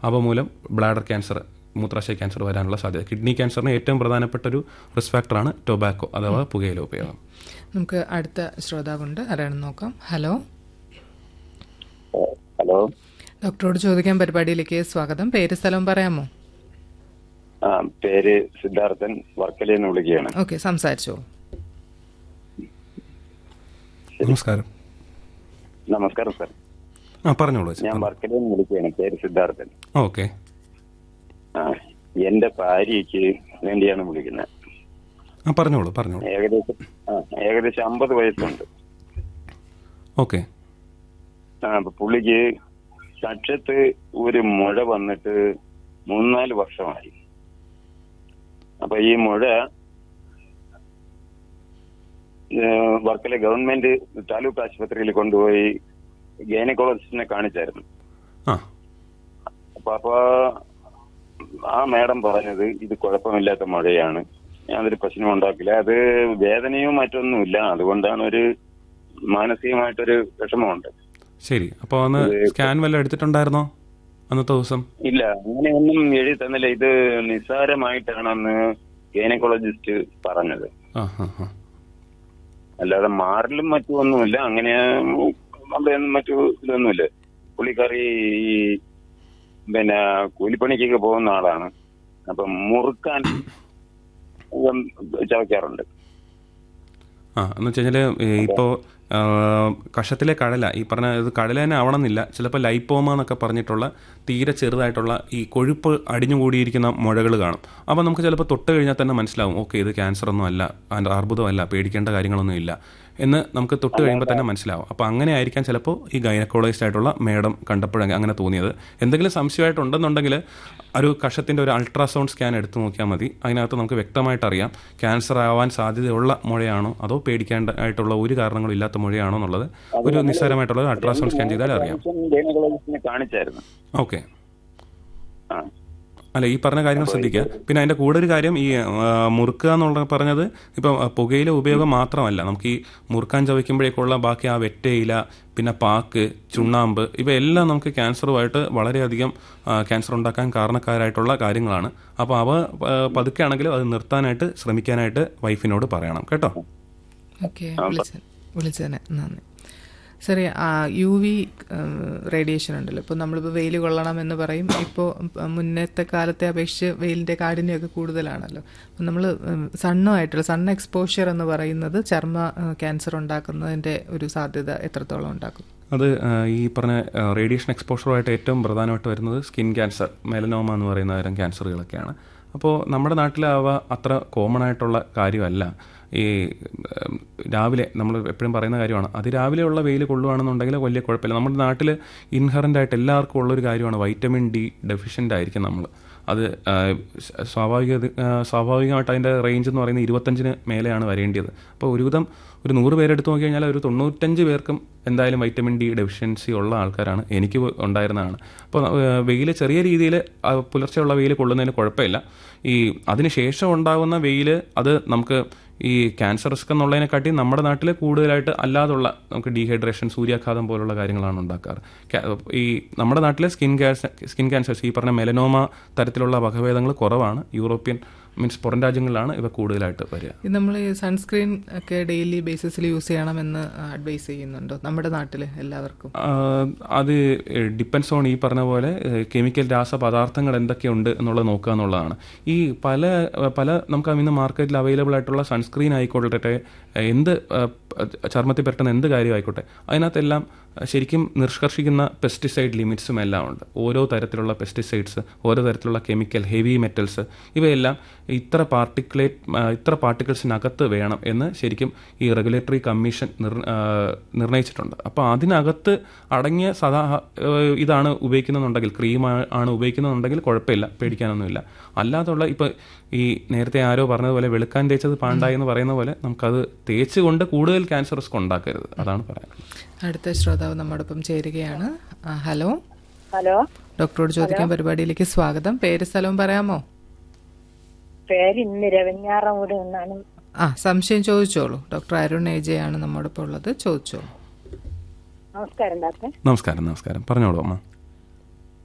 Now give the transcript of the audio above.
അവ മൂലം bladder cancer മൂത്രാശയ cancer വരാനുള്ള സാധ്യത കിഡ്നി ക്യാൻസറിന് ഏറ്റവും പ്രധാനപ്പെട്ട ഒരു റിസ്ക് ഫാക്ടറാണ് ടൊബാക്കോ അഥവാ പുകയില ഉപയോഗം നമുക്ക് അടുത്ത ശ്രോതാവുണ്ട് ആരാണെന്ന് നോക്കാം ഹലോ ഹലോ ഡോക്ടറോട് ചോദിക്കാൻ പരിപാടിയിലേക്ക് സ്വാഗതം പേര് സ്ഥലം പറയാമോ ആ പേര് സിദ്ധാർത്ഥൻ വർക്കലയിൽ നിന്ന് വിളിക്കുകയാണ് ഓക്കെ സംസാരിച്ചോളൂ നമസ്കാരം നമസ്കാരം സർ ആ പറഞ്ഞോളൂ ഞാൻ വർക്കലയിൽ നിന്ന് വിളിക്കുകയാണ് പേര് സിദ്ധാർത്ഥൻ ഓക്കെ ആ എന്റെ ഭാര്യയ്ക്ക് വേണ്ടിയാണ് വിളിക്കുന്നത് ആ പറഞ്ഞോളൂ പറഞ്ഞോളൂ ഏകദേശം ആ ഏകദേശം അമ്പത് വയസ്സുണ്ട് ഓക്കെ ആ അപ്പൊ പുള്ളിക്ക് കക്ഷത്ത് ഒരു മുഴ വന്നിട്ട് മൂന്നാല് വർഷമായി അപ്പൊ ഈ മുഴ ഏഹ്, വർക്കല ഗവൺമെന്റ് താലൂക്ക് ആശുപത്രിയിൽ കൊണ്ടുപോയി ഗൈനക്കോളജിസ്റ്റിനെ കാണിച്ചായിരുന്നു ആ അപ്പൊ അപ്പൊ ആ മാഡം പറഞ്ഞത് ഇത് കുഴപ്പമില്ലാത്ത മഴയാണ് യാതൊരു പ്രശ്നവും ഉണ്ടാക്കില്ല അത് വേദനയോ മറ്റൊന്നുമില്ല അതുകൊണ്ടാണ് ഒരു മാനസികമായിട്ടൊരു വിഷമമുണ്ട് ശരി അപ്പോൾ അന്ന് സ്കാൻ വല്ലതും എടുത്തിട്ടുണ്ടായിരുന്നോ അന്നത്തെ ദിവസം ഇല്ല അങ്ങനെയൊന്നും എഴുതി തന്നില്ല ഇത് നിസ്സാരമായിട്ടാണ് അന്ന് ഗൈനക്കോളജിസ്റ്റ് പറഞ്ഞത് ആ ആ ആ അല്ലാതെ മാറിലും മറ്റും ഒന്നുമില്ല അങ്ങനെ അവിടെ ഒന്നും മറ്റു ഇതൊന്നുമില്ല പുള്ളിക്കാരി ഈ പിന്നെ കൂലിപ്പണിക്കൊക്കെ പോകുന്ന ആളാണ് അപ്പൊ മുറുക്കാൻ ഉം ചവയ്ക്കാറുണ്ട് ആ എന്ന് വെച്ച് കഴിഞ്ഞാൽ ഇപ്പോൾ കഷത്തിലെ കടല ഈ പറഞ്ഞ ഇത് കടല തന്നെ ആവണമെന്നില്ല ചിലപ്പോൾ ലൈപ്പോമ എന്നൊക്കെ പറഞ്ഞിട്ടുള്ള തീരെ ചെറുതായിട്ടുള്ള ഈ കൊഴുപ്പ് അടിഞ്ഞുകൂടിയിരിക്കുന്ന മുഴകൾ കാണും അപ്പോൾ നമുക്ക് ചിലപ്പോൾ തൊട്ട് കഴിഞ്ഞാൽ തന്നെ മനസ്സിലാവും ഓക്കെ ഇത് ക്യാൻസർ ഒന്നും അല്ല അതിൻ്റെ അർബുദമല്ല പേടിക്കേണ്ട കാര്യങ്ങളൊന്നും ഇല്ല എന്ന് നമുക്ക് തൊട്ട് കഴിയുമ്പോൾ തന്നെ മനസ്സിലാവും അപ്പോൾ അങ്ങനെ ആയിരിക്കാം ചിലപ്പോൾ ഈ ഗൈനക്കോളജിസ്റ്റ് ആയിട്ടുള്ള മേഡം കണ്ടപ്പോഴങ്ങനെ അങ്ങനെ തോന്നിയത് എന്തെങ്കിലും സംശയമായിട്ടുണ്ടെന്നുണ്ടെങ്കിൽ ഒരു കഷത്തിൻ്റെ ഒരു അൾട്രാസൗണ്ട് സ്കാൻ എടുത്തു നോക്കിയാൽ മതി അതിനകത്ത് നമുക്ക് വ്യക്തമായിട്ട് അറിയാം ക്യാൻസർ ആവാൻ സാധ്യതയുള്ള മുഴയാണോ അതോ പേടിക്കേണ്ട ആയിട്ടുള്ള ഒരു കാരണങ്ങളും ഇല്ലാത്ത മുഴയാണോ എന്നുള്ളത് ഒരു നിസ്സാരമായിട്ടുള്ള അൾട്രാസൗണ്ട് സ്കാൻ ചെയ്താൽ അറിയാം ഗൈനക്കോളജിസ്റ്റിനെ കാണിച്ചായിരുന്നു ഓക്കെ ആ അല്ല ഈ പറഞ്ഞ കാര്യങ്ങൾ ശ്രദ്ധിക്കുക പിന്നെ അതിന്റെ കൂടെ ഒരു കാര്യം ഈ ആ, മുറുക്കുക എന്നുള്ള പറഞ്ഞത് ഇപ്പം ആ, പുകയില ഉപയോഗം മാത്രമല്ല നമുക്ക് ഈ മുറുക്കാൻ ചവയ്ക്കുമ്പോഴേക്കുള്ള ബാക്കി ആ വെറ്റയില പിന്നെ പാക്ക് ചുണ്ണാമ്പ് ഇവയെല്ലാം നമുക്ക് ക്യാൻസറുമായിട്ട് വളരെയധികം ആ, ക്യാൻസർ ഉണ്ടാക്കാൻ കാരണക്കാരായിട്ടുള്ള കാര്യങ്ങളാണ് അപ്പോൾ അവ ആ, പതുക്കെ ആണെങ്കിലും അത് നിർത്താനായിട്ട് ശ്രമിക്കാനായിട്ട് വൈഫിനോട് പറയണം കേട്ടോ ഓക്കെ വിളിച്ച വിളിച്ചതിന് നന്ദി ശരി യു വി റേഡിയേഷൻ ഉണ്ടല്ലോ ഇപ്പോൾ നമ്മളിപ്പോൾ വെയിൽ കൊള്ളണം എന്ന് പറയും ഇപ്പോൾ മുന്നത്തെ കാലത്തെ അപേക്ഷിച്ച് വെയിലിൻ്റെ കാഠിന്യമൊക്കെ കൂടുതലാണല്ലോ അപ്പം നമ്മൾ സണ്ണുമായിട്ടുള്ള സൺ എക്സ്പോഷ്യർ എന്ന് പറയുന്നത് ചർമ്മ ക്യാൻസർ ഉണ്ടാക്കുന്നതിൻ്റെ ഒരു സാധ്യത എത്രത്തോളം ഉണ്ടാക്കും അത് ആ, ഈ പറഞ്ഞ റേഡിയേഷൻ എക്സ്പോഷറുമായിട്ട് ഏറ്റവും പ്രധാനമായിട്ട് വരുന്നത് സ്കിൻ ക്യാൻസർ മെലനോമ എന്ന് പറയുന്ന തരം ക്യാൻസറുകളൊക്കെയാണ് അപ്പോൾ നമ്മുടെ നാട്ടിൽ അവ അത്ര കോമൺ ആയിട്ടുള്ള കാര്യമല്ല ഈ ഉം, രാവിലെ നമ്മൾ എപ്പോഴും പറയുന്ന കാര്യമാണ് അതിരാവിലെയുള്ള വെയിൽ കൊള്ളുകയാണെന്നുണ്ടെങ്കിൽ വലിയ കുഴപ്പമില്ല നമ്മുടെ നാട്ടിൽ ഇൻഹറൻ്റ് ആയിട്ട് എല്ലാവർക്കും ഉള്ളൊരു കാര്യമാണ് വൈറ്റമിൻ ഡി ഡെഫിഷ്യൻ്റ് ആയിരിക്കും നമ്മൾ അത് ആ, സ് സ്വാഭാവിക ആ, സ്വാഭാവികമായിട്ട് അതിൻ്റെ റേഞ്ച് എന്ന് പറയുന്നത് ഇരുപത്തഞ്ചിന് മേലെയാണ് വരേണ്ടത് അപ്പോൾ ഒരുവിധം ഒരു നൂറ് പേരെടുത്ത് നോക്കി കഴിഞ്ഞാൽ ഒരു തൊണ്ണൂറ്റഞ്ച് പേർക്കും എന്തായാലും വൈറ്റമിൻ ഡി ഡെഫിഷ്യൻസി ഉള്ള ആൾക്കാരാണ് എനിക്ക് ഉണ്ടായിരുന്നതാണ് അപ്പോൾ വെയിൽ ചെറിയ രീതിയിൽ പുലർച്ചെയുള്ള വെയിൽ കൊള്ളുന്നതിന് കുഴപ്പമില്ല ഈ അതിന് ശേഷം ഉണ്ടാകുന്ന വെയിൽ അത് നമുക്ക് ഈ ക്യാൻസർ റിസ്ക് എന്നുള്ളതിനെക്കാട്ടി നമ്മുടെ നാട്ടിൽ കൂടുതലായിട്ട് അല്ലാതുള്ള നമുക്ക് ഡീഹൈഡ്രേഷൻ സൂര്യാഘാതം പോലുള്ള കാര്യങ്ങളാണ് ഉണ്ടാക്കാറ് ക്യാ- ഈ നമ്മുടെ നാട്ടിലെ സ്കിൻ ക്യാൻസർ സ്കിൻ ക്യാൻസേഴ്സ് ഈ പറഞ്ഞ മെലനോമ തരത്തിലുള്ള വകഭേദങ്ങൾ കുറവാണ് യൂറോപ്യൻ മീൻസ് പുറം രാജ്യങ്ങളിലാണ് ഇവ കൂടുതലായിട്ട് വരിക ഇത് നമ്മൾ സൺസ്ക്രീൻ ഒക്കെ ഡെയിലി ബേസിസിൽ യൂസ് ചെയ്യണമെന്ന് അഡ്വൈസ് ചെയ്യുന്നുണ്ടോ നമ്മുടെ നാട്ടിൽ എല്ലാവർക്കും ആ, അത് ഡിപ്പെൻസ് ഓൺ ഈ പറഞ്ഞ പോലെ കെമിക്കൽ രാസപദാർത്ഥങ്ങൾ എന്തൊക്കെയുണ്ട് എന്നുള്ളത് നോക്കുക എന്നുള്ളതാണ് ഈ പല പല നമുക്ക് ഇന്ന് മാർക്കറ്റിൽ അവൈലബിൾ ആയിട്ടുള്ള സൺസ്ക്രീൻ ആയിക്കോട്ടെ എന്ത് ആ, ചർമ്മത്തിൽ പറ്റുന്ന എന്ത് കാര്യം ആയിക്കോട്ടെ അതിനകത്തെല്ലാം ശരിക്കും നിഷ്കർഷിക്കുന്ന പെസ്റ്റിസൈഡ് ലിമിറ്റ്സും എല്ലാം ഉണ്ട് ഓരോ തരത്തിലുള്ള പെസ്റ്റിസൈഡ്സ് ഓരോ തരത്തിലുള്ള കെമിക്കൽ ഹെവി മെറ്റൽസ് ഇവയെല്ലാം ഇത്ര പാർട്ടിക്കുലേറ്റ് ഇത്ര പാർട്ടിക്കിൾസിനകത്ത് വേണം എന്ന് ശരിക്കും ഈ റെഗുലേറ്ററി കമ്മീഷൻ നിർ ആ, നിർണയിച്ചിട്ടുണ്ട് അപ്പോൾ അതിനകത്ത് അടങ്ങിയ സദാ ഏഹ്, ഇതാണ് ഉപയോഗിക്കുന്നുണ്ടെങ്കിൽ ക്രീം ആണ് ഉപയോഗിക്കുന്നുണ്ടെങ്കിൽ കുഴപ്പമില്ല പേടിക്കാനൊന്നുമില്ല അല്ലാതുള്ള ഇപ്പോൾ ഈ നേരത്തെ ആരോ പറഞ്ഞതുപോലെ വെളുക്കാൻ തേച്ചത് പാണ്ടായി എന്ന് പറയുന്ന പോലെ നമുക്കത് തേച്ചുകൊണ്ട് കൂടുതൽ ക്യാൻസർ റിസ്ക് ഉണ്ടാക്കരുത് അതാണ് പറയാനുള്ളത് അടുത്ത ശ്രോതാവ് നമ്മോടൊപ്പം ചേരുകയാണ് ആ, ഹലോ ഹലോ ഡോക്ടറോട് ചോദിക്കാൻ പരിപാടിയിലേക്ക് സ്വാഗതം പേര് സ്ഥലവും പറയാമോ പേര് ഇന്ന് രവഞ്ഞാറമൂട് നിന്നാണ് ആ സംശയം ചോദിച്ചോളൂ ഡോക്ടർ അരുൺ ഏജയാണ് നമ്മോടൊപ്പം ഉള്ളത് ചോദിച്ചോളൂ നമസ്കാരം ഡോക്ടർ നമസ്കാരം നമസ്കാരം പറഞ്ഞോളൂ അമ്മ